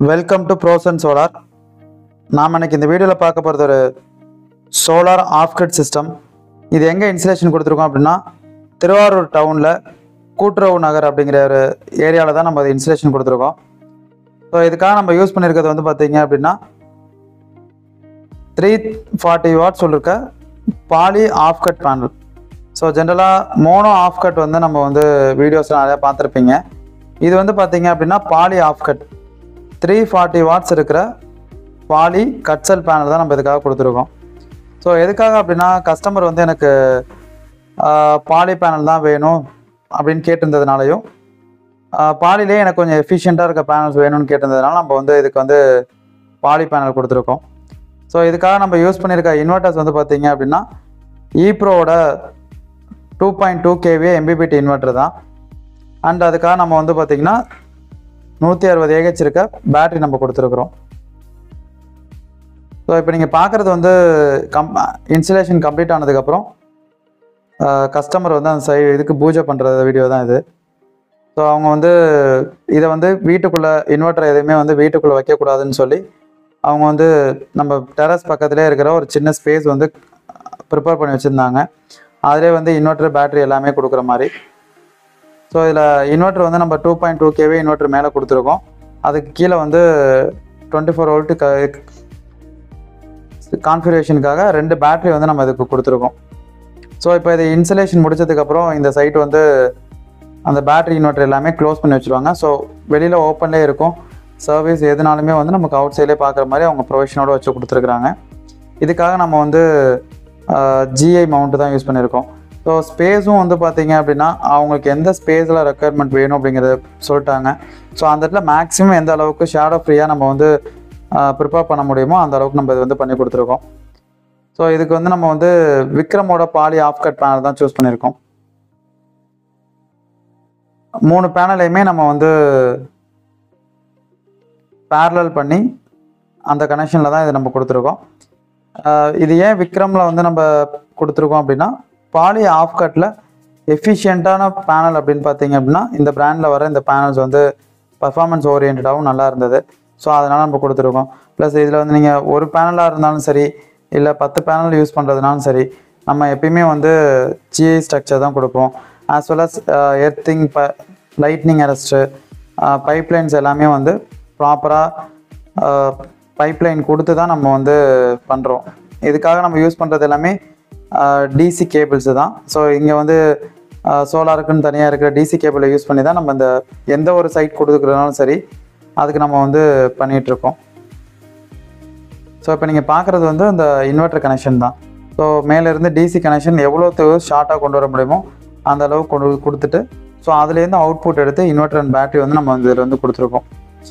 welcome to bros and solar நாம் இன்னைக்கு இந்த வீடியோவில் பார்க்க போகிறது ஒரு சோலார் ஆஃப்கட் சிஸ்டம் இது எங்கே இன்ஸ்டலேஷன் கொடுத்துருக்கோம் அப்படின்னா திருவாரூர் டவுனில் கூட்டுறவு நகர் அப்படிங்கிற ஒரு ஏரியாவில் தான் நம்ம இன்ஸ்டலேஷன் கொடுத்துருக்கோம் ஸோ இதுக்காக நம்ம யூஸ் பண்ணியிருக்கிறது வந்து பார்த்தீங்க அப்படின்னா த்ரீ ஃபார்ட்டி வாட் சொல்லிருக்க பாலி ஆஃப்கட் பேனல் ஸோ ஜென்ரலாக மோனோ ஆஃப்கட் வந்து நம்ம வந்து வீடியோஸில் நிறையா பார்த்துருப்பீங்க இது வந்து பார்த்தீங்க அப்படின்னா poly half cut three forty watts இருக்கிற பாலி கட்சல் பேனல் தான் நம்ம இதுக்காக கொடுத்துருக்கோம் ஸோ எதுக்காக அப்படின்னா கஸ்டமர் வந்து எனக்கு பாலி பேனல் தான் வேணும் அப்படின்னு கேட்டிருந்ததுனாலையும் பாலிலே எனக்கு கொஞ்சம் எஃபிஷியண்ட்டாக இருக்க பேனல்ஸ் வேணும்னு கேட்டிருந்ததுனால நம்ம வந்து இதுக்கு வந்து பாலி பேனல் கொடுத்துருக்கோம் ஸோ இதுக்காக நம்ம யூஸ் பண்ணியிருக்க இன்வெர்ட்டர்ஸ் வந்து பார்த்தீங்க அப்படின்னா ஈப்ரோவோட two point two KVA MPPT inverter தான் அண்ட் அதுக்காக நம்ம வந்து பார்த்தீங்கன்னா நூற்றி அறுபது ஏஹெச் இருக்க பேட்டரி நம்ம கொடுத்துருக்குறோம் ஸோ இப்போ நீங்கள் பார்க்குறது வந்து கம் இன்ஸ்டலேஷன் கம்ப்ளீட் ஆனதுக்கப்புறம் கஸ்டமர் வந்து அந்த சை இதுக்கு பூஜை பண்ணுற வீடியோ தான் இது ஸோ அவங்க வந்து இதை வந்து வீட்டுக்குள்ளே இன்வெர்ட்டர் எதுவுமே வந்து வீட்டுக்குள்ளே வைக்கக்கூடாதுன்னு சொல்லி அவங்க வந்து நம்ம டெரஸ் பக்கத்துலேயே இருக்கிற ஒரு சின்ன ஸ்பேஸ் வந்து ப்ரிப்பேர் பண்ணி வச்சுருந்தாங்க அதிலே வந்து இன்வெர்ட்டர் பேட்டரி எல்லாமே கொடுக்குற மாதிரி ஸோ இதில் இன்வெர்ட்டர் வந்து நம்ம two point two KVA inverter மேலே கொடுத்துருக்கோம் அதுக்கு கீழே வந்து டுவெண்ட்டி ஃபோர் வோல்ட்டு க கான்ஃபிகரேஷனுக்காக ரெண்டு பேட்டரி வந்து நம்ம இதுக்கு கொடுத்துருக்கோம் ஸோ இப்போ இது இன்ஸ்டலேஷன் முடிச்சதுக்கப்புறம் இந்த சைட் வந்து அந்த பேட்டரி இன்வெர்ட்டர் எல்லாமே க்ளோஸ் பண்ணி வச்சுருவாங்க ஸோ வெளியில் ஓப்பன்லேயே இருக்கும் சர்வீஸ் எதுனாலுமே வந்து நமக்கு அவுட் சைட்லேயே பார்க்குற மாதிரி அவங்க ப்ரொவிஷனோட வச்சு கொடுத்துருக்குறாங்க இதுக்காக நம்ம வந்து ஜிஐ மவுண்ட்டு தான் யூஸ் பண்ணியிருக்கோம் ஸோ ஸ்பேஸும் வந்து பார்த்தீங்க அப்படின்னா அவங்களுக்கு எந்த ஸ்பேஸில் ரெக்குயர்மெண்ட் வேணும் அப்படிங்கிறத சொல்லிட்டாங்க ஸோ அந்த இடத்துல மேக்ஸிமம் எந்த அளவுக்கு ஷேடோ ஃப்ரீயாக நம்ம வந்து ப்ரிப்பேர் பண்ண முடியுமோ அந்த அளவுக்கு நம்ம இது வந்து பண்ணி கொடுத்துருக்கோம் ஸோ இதுக்கு வந்து நம்ம வந்து விக்ரமோட பாலி ஆஃப் கட் பேனல் தான் சூஸ் பண்ணியிருக்கோம் மூணு பேனலையுமே நம்ம வந்து பேரலல் பண்ணி அந்த கனெக்ஷனில் தான் இதை நம்ம கொடுத்துருக்கோம் ஆஹ் இது ஏன் விக்ரமில் வந்து நம்ம கொடுத்துருக்கோம் அப்படின்னா பாலி ஆஃப் கட்டில் எஃபிஷியண்ட்டான பேனல் அப்படின்னு பார்த்தீங்க அப்படின்னா இந்த பிராண்டில் வர இந்த பேனல்ஸ் வந்து பர்ஃபார்மன்ஸ் ஓரியன்டாகவும் நல்லா இருந்தது ஸோ அதனால் நம்ம கொடுத்துருக்கோம் ப்ளஸ் இதில் வந்து நீங்கள் ஒரு பேனலாக இருந்தாலும் சரி இல்லை பத்து பேனல் யூஸ் பண்ணுறதுனாலும் சரி நம்ம எப்பயுமே வந்து ஜிஐ ஸ்ட்ரக்சர் தான் கொடுப்போம் ஆஸ் வெல் அஸ் எர்த்திங் ப லைட்னிங் அரெஸ்ட்டு பைப்லைன்ஸ் எல்லாமே வந்து ப்ராப்பராக பைப்லைன் கொடுத்து தான் நம்ம வந்து பண்ணுறோம் இதுக்காக நம்ம யூஸ் பண்ணுறது எல்லாமே டிசி கேபிள்ஸ் தான் ஸோ இங்கே வந்து சோலாருக்குன்னு தனியாக இருக்கிற டிசி கேபிளை யூஸ் பண்ணி தான் நம்ம இந்த எந்த ஒரு சைட் கொடுக்குறதுனாலும் சரி அதுக்கு நம்ம வந்து பண்ணிகிட்ருக்கோம் ஸோ இப்போ நீங்கள் பார்க்குறது வந்து இந்த இன்வெர்டர் கனெக்ஷன் தான் ஸோ மேலேருந்து டிசி கனெக்ஷன் எவ்வளோ ஷார்ட்டாக கொண்டு வர முடியுமோ அந்த அளவுக்கு கொண்டு கொடுத்துட்டு ஸோ அதுலேருந்து அவுட்புட் எடுத்து இன்வெர்டர் அண்ட் பேட்டரி வந்து நம்ம வந்து இதில் வந்து கொடுத்துருக்கோம்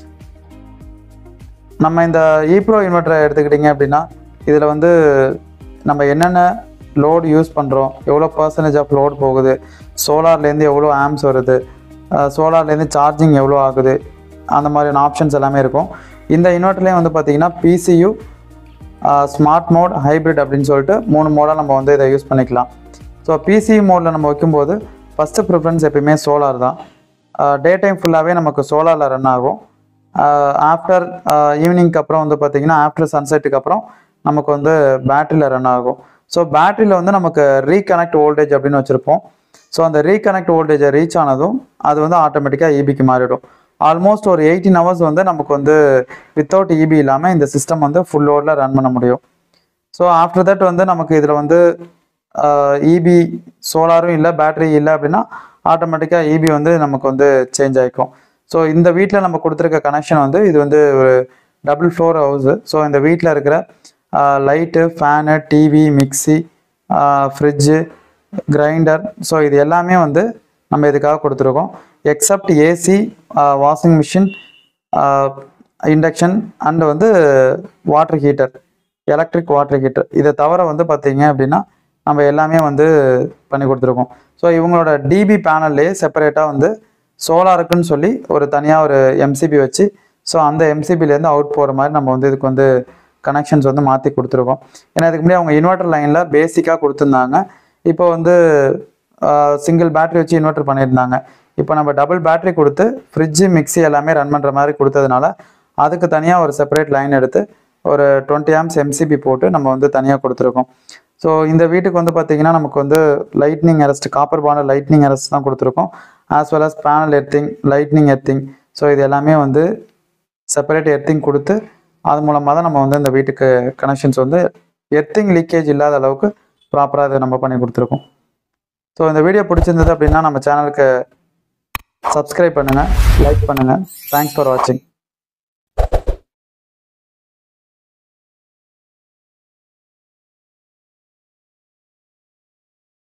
நம்ம இந்த ஈப்ரோ இன்வெர்டரை எடுத்துக்கிட்டிங்க அப்படின்னா இதில் வந்து நம்ம என்னென்ன லோடு யூஸ் பண்ணுறோம் எவ்வளோ பர்சன்டேஜ் ஆஃப் லோடு போகுது சோலார்லேருந்து எவ்வளோ ஆம்ஸ் வருது சோலார்லேருந்து சார்ஜிங் எவ்வளோ ஆகுது அந்த மாதிரியான ஆப்ஷன்ஸ் எல்லாமே இருக்கும் இந்த இன்வெர்டர்லேயும் வந்து பார்த்திங்கன்னா பிசியு ஸ்மார்ட் மோட் ஹைப்ரிட் அப்படின்னு சொல்லிட்டு மூணு மோடாக நம்ம வந்து இதை யூஸ் பண்ணிக்கலாம் ஸோ பிசி மோடில் நம்ம வைக்கும்போது ஃபஸ்ட்டு ப்ரிஃபரன்ஸ் எப்பயுமே சோலார் தான் டே டைம் ஃபுல்லாகவே நமக்கு சோலாரில் ரன் ஆகும் ஆஃப்டர் ஈவினிங்க்கு அப்புறம் வந்து பார்த்திங்கன்னா ஆஃப்டர் சன்செட்டுக்கு அப்புறம் நமக்கு வந்து பேட்டரியில் ரன் ஆகும் ஸோ பேட்டரியில் வந்து நமக்கு ரீகனெக்ட் வோல்டேஜ் அப்படின்னு வச்சுருப்போம் ஸோ அந்த ரீகனெக்ட் வோல்டேஜை ரீச் ஆனதும் அது வந்து ஆட்டோமேட்டிக்காக இபிக்கு மாறிடும் ஆல்மோஸ்ட் ஒரு எயிட்டீன் ஹவர்ஸ் வந்து நமக்கு வந்து வித்தவுட் இபி இல்லாமல் இந்த சிஸ்டம் வந்து ஃபுல் லோடில் ரன் பண்ண முடியும் ஸோ ஆஃப்டர் தட் வந்து நமக்கு இதில் வந்து இபி சோலாரும் இல்லை பேட்டரி இல்லை அப்படின்னா ஆட்டோமேட்டிக்காக இபி வந்து நமக்கு வந்து சேஞ்ச் ஆகிக்கும் ஸோ இந்த வீட்டில் நம்ம கொடுத்துருக்க கனெக்ஷன் வந்து இது வந்து ஒரு டபுள் ஃப்ளோர் ஹவுஸு ஸோ இந்த வீட்டில் இருக்கிற light fan TV mixie fridge grinder so இது எல்லாமே வந்து நம்ம இதுக்காக கொடுத்துருக்கோம் except AC washing machine induction and வந்து water heater electric water heater இதை தவிர வந்து பார்த்தீங்க அப்படின்னா நம்ம எல்லாமே வந்து பண்ணி கொடுத்துருக்கோம் ஸோ இவங்களோட டிபி பேனல்லையே செப்பரேட்டாக வந்து சோலாருக்குன்னு சொல்லி ஒரு தனியாக ஒரு எம்சிபி வச்சு ஸோ அந்த எம்சிபிலேருந்து அவுட் போகிற மாதிரி நம்ம வந்து இதுக்கு வந்து கனெக்ஷன்ஸ் வந்து மாற்றி கொடுத்துருக்கோம் ஏன்னா இதுக்கு முன்னாடி அவங்க இன்வெர்டர் லைனில் பேசிக்காக கொடுத்துருந்தாங்க இப்போ வந்து சிங்கிள் பேட்டரி வச்சு இன்வெர்டர் பண்ணியிருந்தாங்க இப்போ நம்ம டபுள் பேட்டரி கொடுத்து ஃப்ரிட்ஜு மிக்ஸி எல்லாமே ரன் பண்ணுற மாதிரி கொடுத்ததுனால அதுக்கு தனியாக ஒரு செப்பரேட் லைன் எடுத்து ஒரு டுவெண்ட்டி ஆம்ஸ் எம்சிபி போட்டு நம்ம வந்து தனியாக கொடுத்துருக்கோம் ஸோ இந்த வீட்டுக்கு வந்து பார்த்தீங்கன்னா நமக்கு வந்து lightning arrest copper bond lightning arrest தான் கொடுத்துருக்கோம் as well as panel earthing lightning earthing so இது எல்லாமே வந்து செப்பரேட் எர்த்திங் கொடுத்து அது மூலமாக தான் நம்ம வந்து இந்த வீட்டுக்கு கனெக்ஷன்ஸ் வந்து எர்த்திங் லீக்கேஜ் இல்லாத அளவுக்கு ப்ராப்பராக இதை நம்ம பண்ணி கொடுத்துருக்கோம் ஸோ இந்த வீடியோ பிடிச்சிருந்தது அப்படின்னா நம்ம சேனலுக்கு சப்ஸ்கிரைப் பண்ணுங்கள் லைக் பண்ணுங்கள் தேங்க்ஸ் ஃபார் வாட்சிங்